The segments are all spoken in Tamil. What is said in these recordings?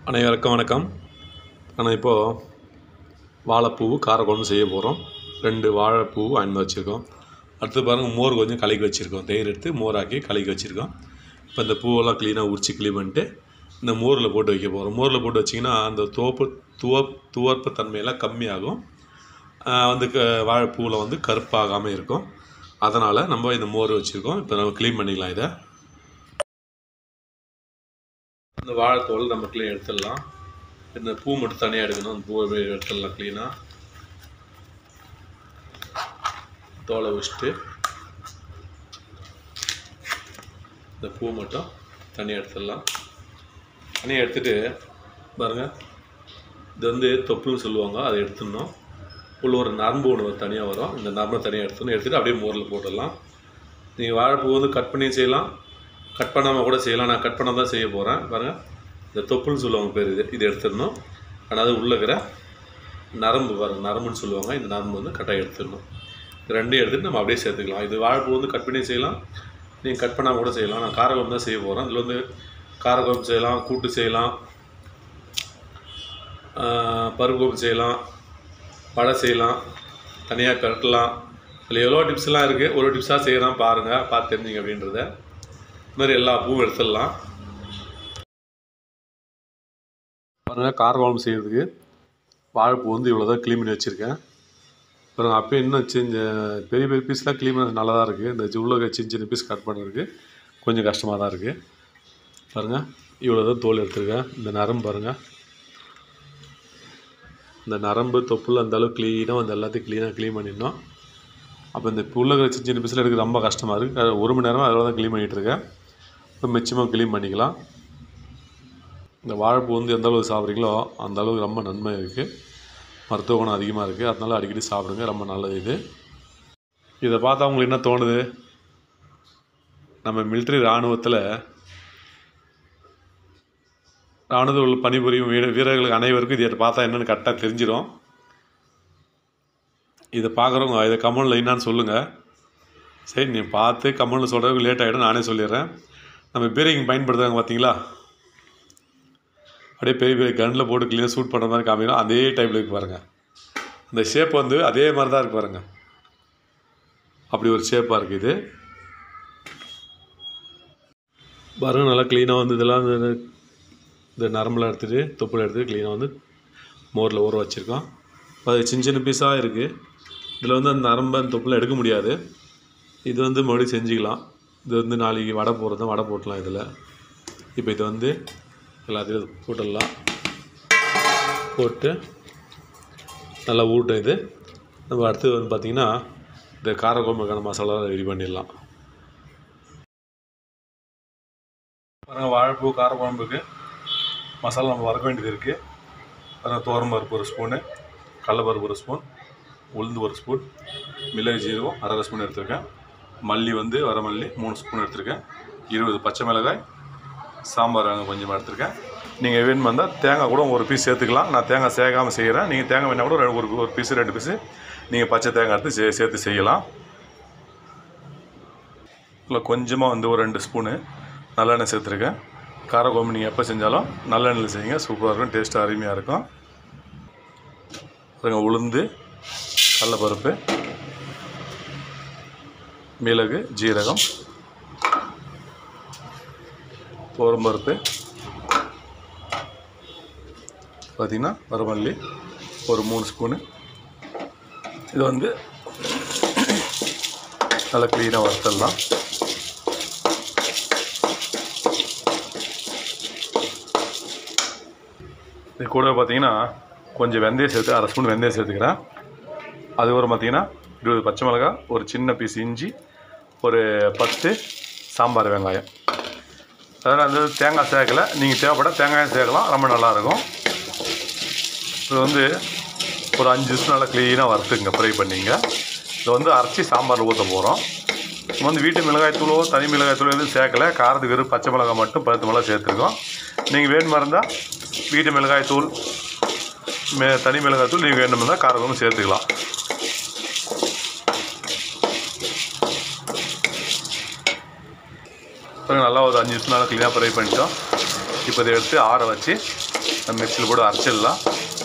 அனைவருக்கும் வணக்கம் ஆனால் இப்போது வாழைப்பூ காரக்குழம்பு செய்ய போகிறோம் ரெண்டு வாழைப்பூ வாங்கி வச்சுருக்கோம் அடுத்து பாருங்கள் மோர் கொஞ்சம் கலக்கி வச்சுருக்கோம் தயிர் எடுத்து மோராக்கி கலக்கி வச்சுருக்கோம் இப்போ இந்த பூவெல்லாம் க்ளீனாக உரிச்சு க்ளீன் பண்ணிட்டு இந்த மோரில் போட்டு வைக்க போகிறோம் மோரில் போட்டு வச்சிங்கன்னா அந்த துவப்பு துவ துவர்ப்பு தன்மையெல்லாம் கம்மியாகும் ஆஹ் வந்து க வாழைப்பூவில் வந்து கருப்பாகாமல் இருக்கும் அதனால் நம்ம இந்த மோர் வச்சுருக்கோம் இப்போ நம்ம க்ளீன் பண்ணிக்கலாம் இதை இந்த வாழைத்தோல் நம்ம க்ளீன் எடுத்துடலாம் இந்த பூ மட்டும் தனியாக எடுக்கணும் அந்த பூவை எடுத்துடலாம் க்ளீனாக தோலை வச்சுட்டு இந்த பூ மட்டும் தனியாக எடுத்துடலாம் தனியாக எடுத்துட்டு பாருங்கள் இது வந்து தொப்புன்னு சொல்லுவாங்க அதை எடுத்துடணும் உள்ள ஒரு நரம்பு ஒன்று தனியாக வரும் இந்த நரம்பை தனியாக எடுத்துடணும் எடுத்துகிட்டு அப்படியே மோரில் போட்டுடலாம் நீங்கள் வாழைப்பூ வந்து கட் பண்ணி செய்யலாம் கட் பண்ணாமல் கூட செய்யலாம் நான் கட் பண்ண தான் செய்ய போகிறேன் பாருங்கள் இந்த தொப்புன்னு சொல்லுவாங்க பேர் இது இது எடுத்துடணும் ஆனால் அது உள்ள இருக்கிற நரம்பு பாருங்கள் நரம்புன்னு சொல்லுவாங்க இந்த நரம்பு வந்து கட்டாக எடுத்துடணும் இது ரெண்டையும் எடுத்துகிட்டு நம்ம அப்படியே சேர்த்துக்கலாம் இது வாழைப்பூ வந்து கட் பண்ணி செய்யலாம் நீங்கள் கட் பண்ணாமல் கூட செய்யலாம் நான் காரக்குழம்பு தான் செய்ய போகிறேன் இதில் வந்து காரக்குழம்பு செய்யலாம் கூட்டு செய்யலாம் ஆஹ் பருப்பு குழம்பு செய்யலாம் வடை செய்யலாம் தனியாக பெரட்டலாம் இதில் எவ்வளோ டிப்ஸ்லாம் இருக்குது ஒரு டிப்ஸாக செய்கிறோம் பாருங்கள் பார்த்து தெரிஞ்சுங்க அப்படின்றத இந்த மாதிரி எல்லா பூவும் எடுத்துடலாம் பாருங்கள் கார குழம்பு செய்கிறதுக்கு வாழைப்பூ வந்து இவ்வளோ தான் க்ளீன் பண்ணி வச்சுருக்கேன் பாருங்க அப்போ இன்னும் சின்ன பெரிய பெரிய பீஸ்லாம் க்ளீன் பண்ண நல்லா தான் இருக்குது இந்த உள்ள சின்ன சின்ன பீஸ் கட் பண்ணுறதுக்கு கொஞ்சம் கஷ்டமாக தான் இருக்குது பாருங்கள் இவ்வளோ தான் தோல் எடுத்துருக்கேன் இந்த நரம்பு பாருங்கள் இந்த நரம்பு தொப்புள் அந்த அளவுக்கு க்ளீனாக அந்த எல்லாத்தையும் க்ளீனாக க்ளீன் பண்ணிடணும் அப்போ இந்த உள்ள சின்ன சின்ன பீஸில் எடுக்க ரொம்ப கஷ்டமாக இருக்குது ஒரு மணி நேரமாக அதில் தான் க்ளீன் பண்ணிகிட்டு இருக்கேன் இப்போ மிச்சமாக க்ளீன் பண்ணிக்கலாம் இந்த வாழைப்பூ வந்து எந்த அளவுக்கு சாப்பிட்றீங்களோ அந்த அளவுக்கு ரொம்ப நன்மை இருக்குது மருத்துவ குணம் அதிகமாக இருக்குது அதனால அடிக்கடி சாப்பிடுங்க ரொம்ப நல்லது இது இதை பார்த்தா உங்களுக்கு என்ன தோணுது நம்ம மிலிட்ரி இராணுவத்தில் ராணுவத்தில் உள்ள பணிபுரியும் வீர வீரர்களுக்கு அனைவருக்கும் இதை பார்த்தா என்னென்னு கரெக்டாக தெரிஞ்சிடும் இதை பார்க்குறவங்க இதை கமெண்டில் என்னான்னு சொல்லுங்கள் சரி நீ பார்த்து கமெண்டில் சொல்கிறதுக்கு லேட் ஆகிடும் நானே சொல்லிடுறேன் நம்ம பீரங்கிங் பயன்படுத்துகிறாங்க பார்த்தீங்களா அப்படியே பெரிய பெரிய கன்னில் போட்டு க்ளீனாக ஷூட் பண்ணுற மாதிரி காமிக்கணும் அதே டைப்பில் இருக்கு பாருங்கள் இந்த ஷேப் வந்து அதே மாதிரி தான் இருக்கு பாருங்கள் அப்படி ஒரு ஷேப்பாக இருக்குது இது பாருங்க நல்லா க்ளீனாக வந்து இதெல்லாம் இந்த இந்த நரம்பெலாம் எடுத்துகிட்டு தொப்புள் எடுத்து க்ளீனாக வந்து மோரில் ஊற வச்சுருக்கோம் அது சின்ன சின்ன பீஸாக இருக்குது இதில் வந்து அந்த நரம்பு அந்த தொப்புள் எடுக்க முடியாது இது வந்து மறுபடியும் செஞ்சுக்கலாம் இது வந்து நாளைக்கு வடை போடுறது வடை போட்டலாம் இதில் இப்போ இது வந்து எல்லாத்தையும் போட்டுடலாம் போட்டு நல்லா ஊட்டும் இது நம்ம அடுத்தது வந்து பார்த்திங்கன்னா இந்த காரக்குழம்புக்கான மசாலா ரெடி பண்ணிடலாம் பாருங்கள் வாழைப்பூ காரக்குழம்புக்கு மசாலா நம்ம வறுக்க வேண்டியது இருக்குது பாருங்கள் தோரம் பருப்பு ஒரு ஸ்பூனு கடலப்பருப்பு ஒரு ஸ்பூன் உளுந்து ஒரு ஸ்பூன் மிளகு ஜீரகம் அரை ஸ்பூன் எடுத்திருக்கேன் மல்லி வந்து வரமல்லி மூணு ஸ்பூன் எடுத்திருக்கேன் இருபது பச்சை மிளகாய் சாம்பார் அங்கே கொஞ்சமாக எடுத்திருக்கேன் நீங்கள் வேணுமா இருந்தால் தேங்காய் கூட ஒரு பீஸ் சேர்த்துக்கலாம் நான் தேங்காய் சேர்க்காமல் செய்கிறேன் நீங்கள் தேங்காய் வேணால் கூட ஒரு ஒரு பீஸு ரெண்டு பீஸு நீங்கள் பச்சை தேங்காய் எடுத்து சே சேர்த்து செய்யலாம் இல்லை கொஞ்சமாக வந்து ஒரு ரெண்டு ஸ்பூனு நல்லெண்ணெய் சேர்த்துருக்கேன் காரக்குழம்பு நீங்கள் எப்போ செஞ்சாலும் நல்லெண்ணெயில் செய்யுங்க சூப்பராக இருக்கும் டேஸ்ட்டு அருமையாக இருக்கும் பாருங்க உளுந்து கடலப்பருப்பு மிளகு ஜீரகம் பருப்பு பார்த்திங்கன்னா வரமல்லி ஒரு மூணு ஸ்பூனு இது வந்து நல்லா க்ளீனாக வறுத்துடலாம் இது கூட பார்த்தீங்கன்னா கொஞ்சம் வெந்தயம் சேர்த்து அரை ஸ்பூன் வெந்தயம் சேர்த்துக்கிறேன் அதுக்கப்புறம் பார்த்தீங்கன்னா இருபது பச்சை மிளகா ஒரு சின்ன பீஸ் இஞ்சி ஒரு பத்து சாம்பார் வெங்காயம் அதில் அந்த தேங்காய் சேர்க்கலை நீங்கள் தேவைப்பட தேங்காயும் சேர்க்கலாம் ரொம்ப நல்லாயிருக்கும் இது வந்து ஒரு அஞ்சு நிமிஷம் நல்லா க்ளீனாக வறுத்துங்க ஃப்ரை பண்ணிங்க இதை வந்து அரைச்சி சாம்பாரில் ஊற்ற போகிறோம் நம்ம வந்து வீட்டு மிளகாய்த்தூளோ தனி மிளகாய்த்தூளோ எதுவும் சேர்க்கலை காரத்துக்கு வெறும் பச்சை மிளகாய் மட்டும் பழுத்து மிளகா சேர்த்துருக்கோம் நீங்கள் வேணுமா இருந்தால் வீட்டு மிளகாய்த்தூள் மே தனி மிளகாய்த்தூள் நீங்கள் வேணும்னா காரக்குழம்பு சேர்த்துக்கலாம் பாருங்க நல்லா ஒரு அஞ்சு நிமிஷம் நல்லா க்ளீனாக ஃப்ரை பண்ணிட்டோம் இப்போ இதை எடுத்து ஆற வச்சு மிக்சியில் போட்டு அரைச்சிடலாம்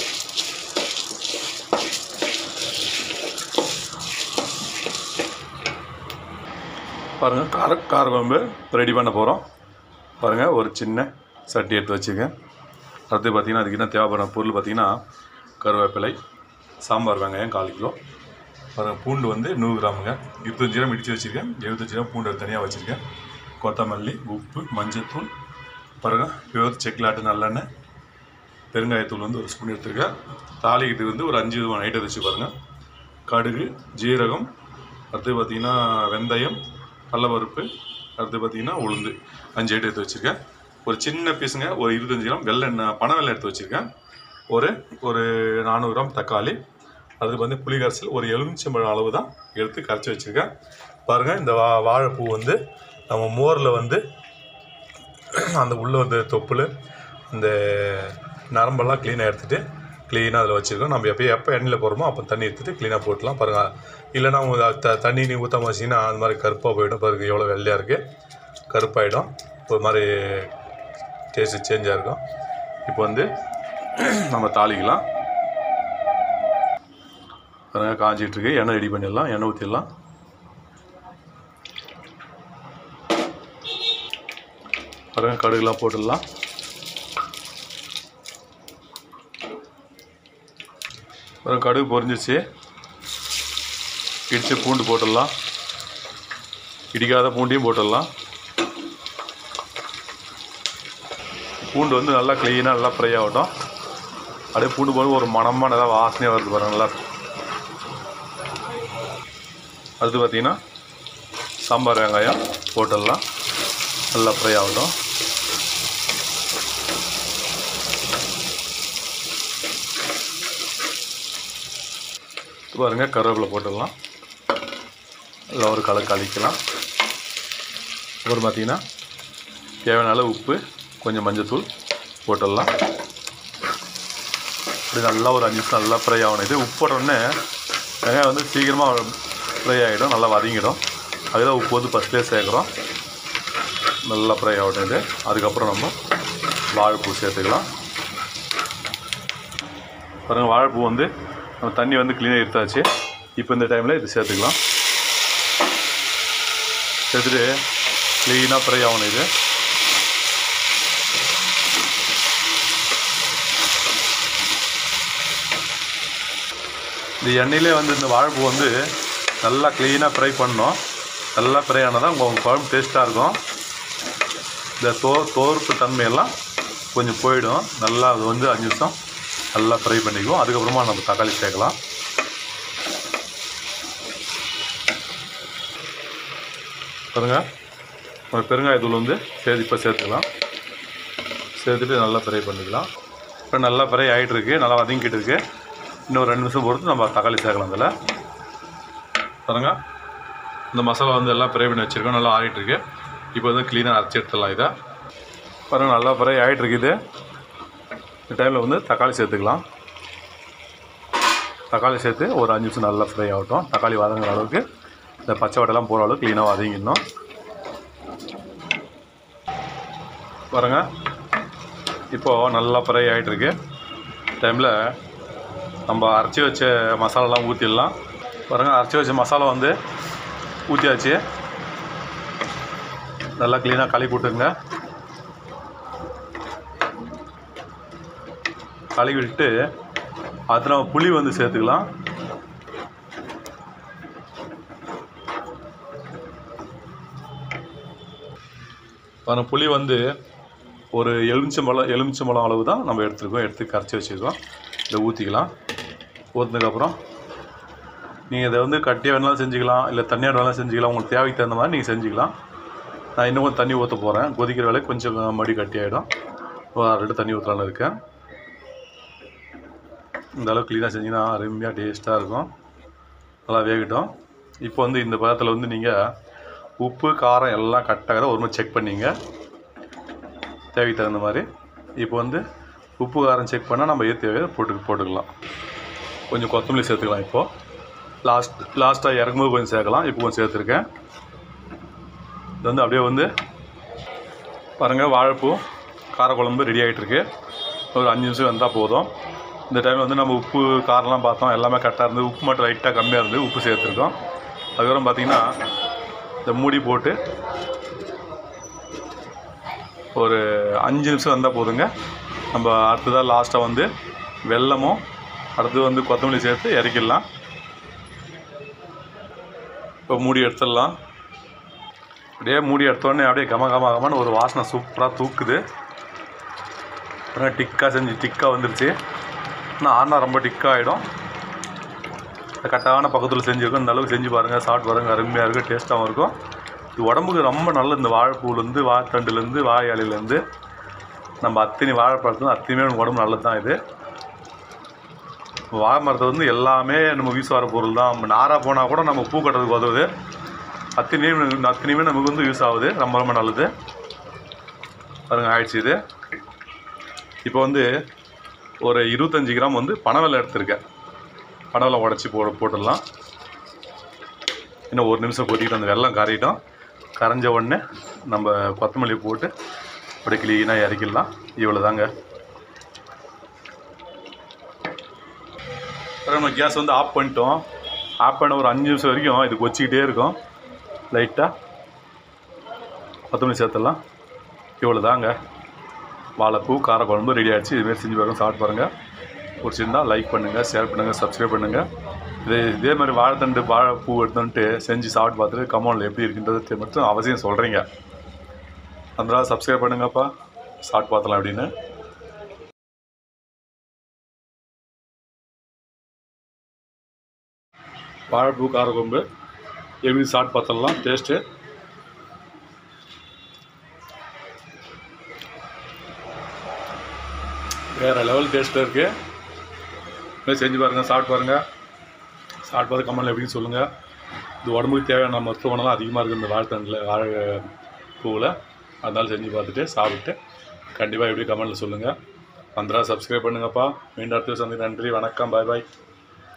பாருங்கள் கார கார குழம்பு ரெடி பண்ண போகிறோம் பாருங்கள் ஒரு சின்ன சட்டி எடுத்து வச்சுக்கேன் அடுத்து பார்த்திங்கன்னா அதுக்கு என்ன தேவைப்படுற பொருள் பார்த்திங்கன்னா கருவேப்பிலை சாம்பார் வெங்காயம் கால் கிலோ பாருங்கள் பூண்டு வந்து நூறு கிராமுங்க இருபத்தஞ்சி கிராம் இடித்து வச்சுருக்கேன் எழுபத்தஞ்சி கிராம் பூண்டு எடுத்து தனியாக வச்சுருக்கேன் கொத்தமல்லி உப்பு மஞ்சள்தூள் பாருங்கள் பியூர் செக்லாட்டு நல்லெண்ணெய் பெருங்காயத்தூள் வந்து ஒரு ஸ்பூன் எடுத்துருக்கேன் தாளிக்கு வந்து ஒரு அஞ்சு விதமான ஐட்டம் வச்சு பாருங்கள் கடுகு ஜீரகம் அடுத்து பார்த்திங்கன்னா வெந்தயம் கடலப்பருப்பு அடுத்து பார்த்திங்கன்னா உளுந்து அஞ்சு ஐட்டம் எடுத்து வச்சுருக்கேன் ஒரு சின்ன பீஸுங்க ஒரு இருபத்தஞ்சி கிராம் வெள்ளெண்ணெய் பனை வெள்ளம் எடுத்து வச்சுருக்கேன் ஒரு ஒரு நானூறு கிராம் தக்காளி அதுக்கு வந்து புளி கரைசல் ஒரு எலுமிச்சம்பழம் அளவு தான் எடுத்து கரைச்சி வச்சுருக்கேன் பாருங்கள் இந்த வா வாழைப்பூ வந்து நம்ம மோரில் வந்து அந்த உள்ளே வந்து தொப்புள் அந்த நரம்பெல்லாம் க்ளீனாக எடுத்துகிட்டு க்ளீனாக அதில் வச்சுருக்கோம் நம்ம எப்போ எப்போ எண்ணெயில் போடுறோமோ அப்போ தண்ணி எடுத்துகிட்டு க்ளீனாக போட்டுலாம் பாருங்கள் இல்லைன்னா உங்க த தண்ணி நீ ஊற்றாம வச்சிங்கன்னா அந்த மாதிரி கருப்பாக போயிடும் பாருங்க எவ்வளோ வெள்ளையாக இருக்குது கருப்பாயிடும் ஒரு மாதிரி டேஸ்ட்டு சேஞ்சாக இருக்கும் இப்போ வந்து நம்ம தாளிக்கலாம் பாருங்க காஞ்சிட்ருக்கு எண்ணெய் ரெடி பண்ணிடலாம் எண்ணெய் ஊற்றிடலாம் பாருங்க கடுகுலாம் போட்டுடலாம் பாருங்க கடுகு பொரிஞ்சிச்சு இடித்து பூண்டு போட்டுடலாம் இடிக்காத பூண்டையும் போட்டுடலாம் பூண்டு வந்து நல்லா க்ளீனாக நல்லா ஃப்ரை ஆகட்டும் அப்படியே பூண்டு போது ஒரு மணமான ஏதாவது வாசனையாக வருது பாருங்க நல்லா அடுத்து பார்த்தீங்கன்னா சாம்பார் வெங்காயம் போட்டுடலாம் நல்லா ஃப்ரை ஆகட்டும் இது பாருங்க கருவேப்பிலை போட்டுடலாம் நல்லா ஒரு கலர் கழிக்கலாம் அப்புறம் பார்த்தீங்கன்னா தேவையான அளவு உப்பு கொஞ்சம் மஞ்சத்தூள் போட்டுடலாம் இப்படி நல்லா ஒரு அஞ்சு நிமிஷம் நல்லா ஃப்ரை ஆகணும் இது உப்பு போட்டோடனே வெங்காயம் வந்து சீக்கிரமாக ஃப்ரை ஆகிடும் நல்லா வதங்கிடும் அதுதான் உப்பு வந்து ஃபஸ்ட்லேயே சேர்க்குறோம் நல்லா ஃப்ரை ஆகட்டும் இது அதுக்கப்புறம் நம்ம வாழைப்பூ சேர்த்துக்கலாம் பாருங்கள் வாழைப்பூ வந்து நம்ம தண்ணி வந்து க்ளீனாக எடுத்தாச்சு இப்போ இந்த டைமில் இது சேர்த்துக்கலாம் சேர்த்துட்டு க்ளீனாக ஃப்ரை ஆகணும் இது இந்த எண்ணெயிலே வந்து இந்த வாழைப்பூ வந்து நல்லா க்ளீனாக ஃப்ரை பண்ணணும் நல்லா ஃப்ரை ஆனால் தான் உங்கள் குழம்பு டேஸ்ட்டாக இருக்கும் இந்த தோ தோர்ப்பு தன்மையெல்லாம் கொஞ்சம் போயிடும் நல்லா அது வந்து அஞ்சு நிமிஷம் நல்லா ஃப்ரை பண்ணிக்குவோம் அதுக்கப்புறமா நம்ம தக்காளி சேர்க்கலாம் பாருங்க ஒரு பெருங்காயத்தூள் வந்து சேர்த்து இப்போ சேர்த்துக்கலாம் சேர்த்துட்டு நல்லா ஃப்ரை பண்ணிக்கலாம் இப்போ நல்லா ஃப்ரை ஆகிட்டு இருக்கு நல்லா வதங்கிட்டு இருக்கு இன்னும் ஒரு ரெண்டு நிமிஷம் பொறுத்து நம்ம தக்காளி சேர்க்கலாம் அதில் பாருங்க இந்த மசாலா வந்து எல்லாம் ஃப்ரை பண்ணி வச்சுருக்கோம் நல்லா ஆகிட்டு இருக்கு இப்போ வந்து க்ளீனாக அரைச்சி எடுத்துடலாம் இதை பாருங்க நல்லா ஃப்ரை ஆகிட்டு இருக்குது இந்த டைமில் வந்து தக்காளி சேர்த்துக்கலாம் தக்காளி சேர்த்து ஒரு அஞ்சு நிமிஷம் நல்லா ஃப்ரை ஆகட்டும் தக்காளி வதங்குற அளவுக்கு இந்த பச்சை வடைலாம் போகிற அளவுக்கு க்ளீனாக வதங்கிடணும் பாருங்க இப்போது நல்லா ஃப்ரை ஆகிட்டுருக்கு டைமில் நம்ம அரைச்சி வச்ச மசாலாலாம் ஊற்றிடலாம் பாருங்கள் அரைச்சி வச்ச மசாலா வந்து ஊற்றியாச்சு நல்லா க்ளீனாக கழுவி விட்டுருங்க கழுவி விட்டு அது நம்ம புளி வந்து சேர்த்துக்கலாம் பாருங்க புளி வந்து ஒரு எலுமிச்சம்பழம் எலுமிச்சம்பழம் அளவு தான் நம்ம எடுத்துருக்கோம் எடுத்து கரைச்சி வச்சுருக்கோம் இதை ஊற்றிக்கலாம் ஊற்றினதுக்கப்புறம் நீங்கள் இதை வந்து கட்டியாக வேணாலும் செஞ்சுக்கலாம் இல்லை தண்ணியாக வேணாலும் செஞ்சுக்கலாம் உங்களுக்கு தேவைக்கு தகுந்த மாதிரி நீங்கள் செஞ்சுக்கலாம் நான் இன்னும் கொஞ்சம் தண்ணி ஊற்ற போகிறேன் கொதிக்கிற வேலை கொஞ்சம் மடி கட்டி ஆகிடும் ஒரு அரை லிட்டர் தண்ணி ஊற்றலான்னு இருக்கேன் இந்த அளவுக்கு க்ளீனாக செஞ்சிங்கன்னா அருமையாக டேஸ்ட்டாக இருக்கும் நல்லா வேகட்டும் இப்போ வந்து இந்த பதத்தில் வந்து நீங்கள் உப்பு காரம் எல்லாம் கரெக்டாக ஒரு மாதிரி செக் பண்ணிங்க தேவைக்கு தகுந்த மாதிரி இப்போ வந்து உப்பு காரம் செக் பண்ணால் நம்ம ஏற்ற தேவையை போட்டு போட்டுக்கலாம் கொஞ்சம் கொத்தமல்லி சேர்த்துக்கலாம் இப்போது லாஸ்ட் லாஸ்ட்டாக இறக்கும்போது கொஞ்சம் சேர்க்கலாம் இப்போ கொஞ்சம் சேர்த்துருக்கேன் இது வந்து அப்படியே வந்து பாருங்கள் வாழைப்பூ காரக்குழம்பு ரெடி ஆகிட்டுருக்கு ஒரு அஞ்சு நிமிஷம் வந்தால் போதும் இந்த டைமில் வந்து நம்ம உப்பு காரம்லாம் பார்த்தோம் எல்லாமே கரெக்டாக இருந்து உப்பு மட்டும் லைட்டாக கம்மியாக இருந்து உப்பு சேர்த்துருக்கோம் அதுக்கப்புறம் பார்த்தீங்கன்னா இந்த மூடி போட்டு ஒரு அஞ்சு நிமிஷம் வந்தால் போதுங்க நம்ம அடுத்ததாக லாஸ்ட்டாக வந்து வெல்லமும் அடுத்து வந்து கொத்தமல்லி சேர்த்து இறக்கிடலாம் இப்போ மூடி எடுத்துடலாம் அப்படியே மூடி எடுத்தோடனே அப்படியே கம கம கமன்னு ஒரு வாசனை சூப்பராக தூக்குது அப்புறம் டிக்கா செஞ்சு டிக்கா வந்துருச்சு ஆனால் ஆனா ரொம்ப டிக்கா ஆகிடும் கரெக்டான பக்கத்தில் செஞ்சுருக்கோம் இந்த அளவுக்கு செஞ்சு பாருங்கள் சாப்பிட்டு பாருங்கள் அருமையாக இருக்கும் டேஸ்ட்டாகவும் இருக்கும் இது உடம்புக்கு ரொம்ப நல்லது இந்த வாழைப்பூலேருந்து வாழைத்தண்டுலேருந்து வாழை இலையிலேருந்து நம்ம அத்தினி வாழைப்பழத்துலேருந்து அத்தினியுமே நம்ம உடம்பு நல்லது தான் இது வாழை மரத்தை வந்து எல்லாமே நம்ம யூஸ் ஆகிற பொருள் தான் நம்ம நாராக போனால் கூட நம்ம பூ கட்டுறதுக்கு உதவுது அத்தினியும் அத்தினியுமே நமக்கு வந்து யூஸ் ஆகுது ரொம்ப ரொம்ப நல்லது பாருங்க ஆயிடுச்சு இது இப்போ வந்து ஒரு இருபத்தஞ்சி கிராம் வந்து பனவெல்லம் எடுத்திருக்கேன் பனவெல்லம் உடச்சி போ போட்டுடலாம் இன்னும் ஒரு நிமிஷம் கொட்டிக்கிட்டு அந்த வெல்லம் கரையிட்டோம் கரைஞ்ச உடனே நம்ம கொத்தமல்லி போட்டு அப்படியே க்ளீனாக இறக்கிடலாம் இவ்வளோ தாங்க அப்புறம் நம்ம கேஸ் வந்து ஆஃப் பண்ணிட்டோம் ஆஃப் பண்ண ஒரு அஞ்சு நிமிஷம் வரைக்கும் இது கொச்சிக்கிட்டே இருக்கும் லைட்டாக கொத்தமல்லி சேர்த்துடலாம் இவ்வளோ தாங்க வாழைப்பூ காரக்குழம்பு ரெடி ஆகிடுச்சு இதுமாரி செஞ்சு பாருங்க சாப்பிட்டு பாருங்கள் பிடிச்சிருந்தா லைக் பண்ணுங்கள் ஷேர் பண்ணுங்கள் சப்ஸ்கிரைப் பண்ணுங்கள் இது இதே மாதிரி வாழைத்தண்டு வாழைப்பூ எடுத்துன்ட்டு செஞ்சு சாப்பிட்டு பார்த்துட்டு கமெண்டில் எப்படி இருக்குன்றது மட்டும் அவசியம் சொல்கிறீங்க அதனால் சப்ஸ்கிரைப் பண்ணுங்கப்பா சாப்பிட்டு பார்த்தலாம் அப்படின்னு வாழைப்பூ காரக்குழம்பு எப்படி சாப்பிட்டு பார்த்துடலாம் டேஸ்ட்டு வேறு லெவல் டேஸ்ட்டில் இருக்குது இது செஞ்சு பாருங்கள் சாப்பிட்டு பாருங்கள் சாப்பிட்டு பார்த்து கமெண்டில் எப்படின்னு சொல்லுங்கள் இது உடம்புக்கு தேவையான மருத்துவ குணம்லாம் அதிகமாக இருக்குது இந்த வாழைத்தண்டில் வாழை பூவில் அதனால செஞ்சு பார்த்துட்டு சாப்பிட்டு கண்டிப்பாக எப்படி கமெண்டில் சொல்லுங்கள் வந்தா சப்ஸ்கிரைப் பண்ணுங்கப்பா மீண்டும் அடுத்த சந்தி நன்றி வணக்கம் பாய் பாய்